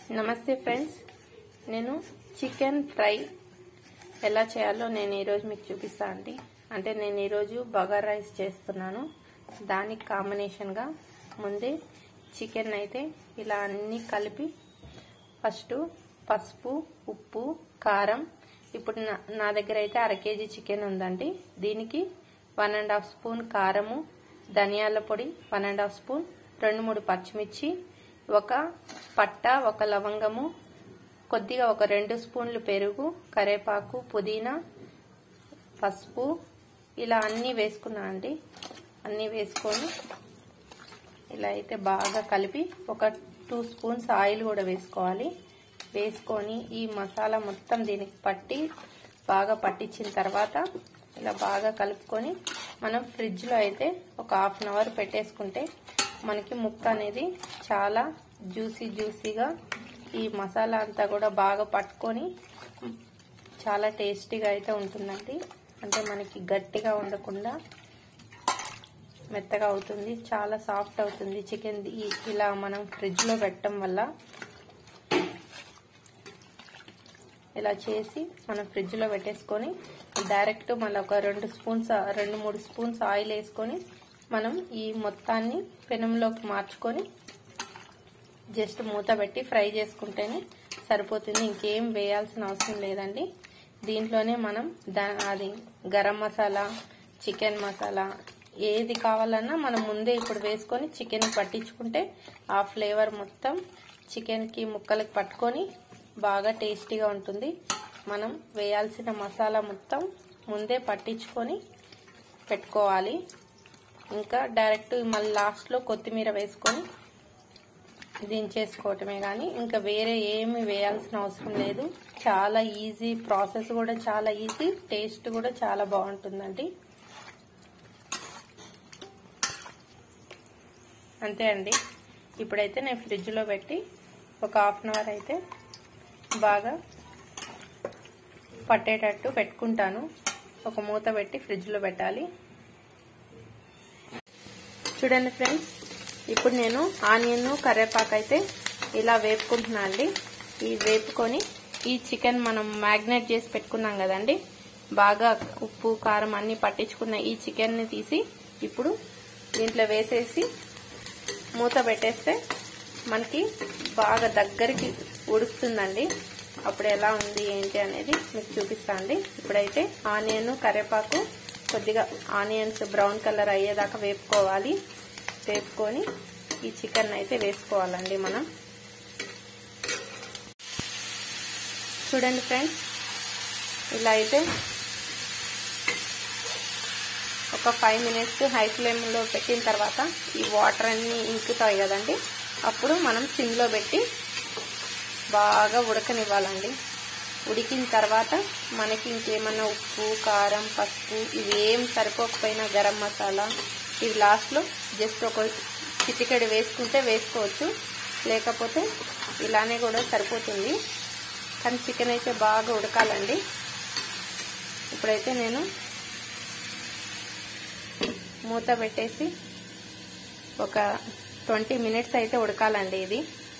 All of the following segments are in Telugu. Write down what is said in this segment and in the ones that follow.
నమస్తే ఫ్రెండ్స్ నేను చికెన్ ఫ్రై ఎలా చేయాలో నేను ఈరోజు మీకు చూపిస్తా అండి అంటే నేను ఈరోజు బగార్ రైస్ చేస్తున్నాను దానికి కాంబినేషన్గా ముందే చికెన్ అయితే ఇలా అన్నీ కలిపి ఫస్ట్ పసుపు ఉప్పు కారం ఇప్పుడు నా నా దగ్గర అయితే అర కేజీ చికెన్ ఉందండి దీనికి వన్ అండ్ హాఫ్ స్పూన్ కారము ధనియాల పొడి వన్ అండ్ హాఫ్ స్పూన్ రెండు మూడు పచ్చిమిర్చి ఒక పట్ట ఒక లవంగము కొద్దిగా ఒక రెండు స్పూన్లు పెరుగు కరేపాకు పుదీనా పసుపు ఇలా అన్నీ వేసుకున్నా అండి అన్నీ వేసుకొని ఇలా అయితే బాగా కలిపి ఒక టూ స్పూన్స్ ఆయిల్ కూడా వేసుకోవాలి వేసుకొని ఈ మసాలా మొత్తం దీనికి పట్టి బాగా పట్టించిన తర్వాత ఇలా బాగా కలుపుకొని మనం ఫ్రిడ్జ్లో అయితే ఒక హాఫ్ అన్ అవర్ పెట్టేసుకుంటే మనకి ముక్క అనేది చాలా జ్యూసీ జ్యూసీగా ఈ మసాలా అంతా కూడా బాగా పట్టుకొని చాలా టేస్టీగా అయితే ఉంటుందండి అంటే మనకి గట్టిగా ఉండకుండా మెత్తగా అవుతుంది చాలా సాఫ్ట్ అవుతుంది చికెన్ ఇలా మనం ఫ్రిడ్జ్లో పెట్టడం వల్ల ఇలా చేసి మనం ఫ్రిడ్జ్లో పెట్టేసుకొని డైరెక్ట్ మళ్ళీ ఒక రెండు స్పూన్స్ రెండు మూడు స్పూన్స్ ఆయిల్ వేసుకొని మనం ఈ మొత్తాన్ని పెనంలోకి మార్చుకొని జస్ట్ మూత పెట్టి ఫ్రై చేసుకుంటేనే సరిపోతుంది ఇంకేం వేయాల్సిన అవసరం లేదండి దీంట్లోనే మనం అది గరం మసాలా చికెన్ మసాలా ఏది కావాలన్నా మనం ముందే ఇప్పుడు వేసుకొని చికెన్ పట్టించుకుంటే ఆ ఫ్లేవర్ మొత్తం చికెన్కి ముక్కలకి పట్టుకొని బాగా టేస్టీగా ఉంటుంది మనం వేయాల్సిన మసాలా మొత్తం ముందే పట్టించుకొని పెట్టుకోవాలి ఇంకా డైరెక్ట్ మళ్ళీ లాస్ట్లో కొత్తిమీర వేసుకొని దించేసుకోవటమే కానీ ఇంకా వేరే ఏమి వేయాల్సిన అవసరం లేదు చాలా ఈజీ ప్రాసెస్ కూడా చాలా ఈజీ టేస్ట్ కూడా చాలా బాగుంటుందండి అంతే అండి ఇప్పుడైతే నేను ఫ్రిడ్జ్లో పెట్టి ఒక హాఫ్ అన్ అవర్ అయితే బాగా పట్టేటట్టు పెట్టుకుంటాను ఒక మూత పెట్టి ఫ్రిడ్జ్లో పెట్టాలి చూడండి ఫ్రెండ్స్ ఇప్పుడు నేను ఆనియన్ కరివేపాకు అయితే ఇలా వేపుకుంటున్నా అండి ఈ వేపుకొని ఈ చికెన్ మనం మ్యాగ్నేట్ చేసి పెట్టుకున్నాం కదండి బాగా ఉప్పు కారం అన్ని పట్టించుకున్న ఈ చికెన్ని తీసి ఇప్పుడు దీంట్లో వేసేసి మూత పెట్టేస్తే మనకి బాగా దగ్గరికి ఉడుకుతుందండి అప్పుడు ఎలా ఉంది ఏంటి అనేది మీకు చూపిస్తా అండి ఇప్పుడైతే ఆనియన్ కరివేపాకు కొద్దిగా ఆనియన్స్ బ్రౌన్ కలర్ అయ్యేదాకా వేపుకోవాలి వేపుకొని ఈ చికెన్ అయితే వేసుకోవాలండి మనం చూడండి ఫ్రెండ్స్ ఇలా అయితే ఒక ఫైవ్ మినిట్స్ హై ఫ్లేమ్లో పెట్టిన తర్వాత ఈ వాటర్ అన్నీ ఇంకుతాయి కదండి అప్పుడు మనం సిమ్లో పెట్టి బాగా ఉడకనివ్వాలండి ఉడికిన తర్వాత మనకి ఇంకేమన్నా ఉప్పు కారం పసుపు ఇవి ఏం సరిపోకపోయినా గరం మసాలా ఇవి లాస్ట్లో జస్ట్ ఒక చిటికెడు వేసుకుంటే వేసుకోవచ్చు లేకపోతే ఇలానే కూడా సరిపోతుంది కానీ చికెన్ అయితే బాగా ఉడకాలండి ఇప్పుడైతే నేను మూత పెట్టేసి ఒక ట్వంటీ మినిట్స్ అయితే ఉడకాలండి ఇది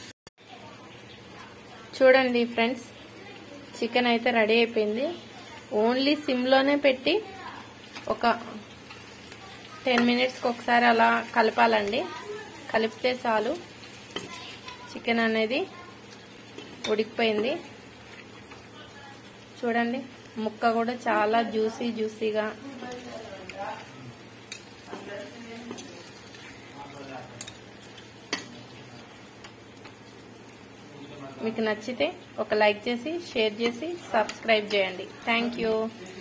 చూడండి ఫ్రెండ్స్ చికెన్ అయితే రెడీ అయిపోయింది ఓన్లీ సిమ్లోనే పెట్టి ఒక టెన్ మినిట్స్కి ఒకసారి అలా కలపాలండి కలిపితే చాలు చికెన్ అనేది ఉడికిపోయింది చూడండి ముక్క కూడా చాలా జ్యూసీ జ్యూసీగా మీకు నచ్చితే ఒక లైక్ చేసి షేర్ చేసి సబ్స్క్రైబ్ చేయండి థ్యాంక్ యూ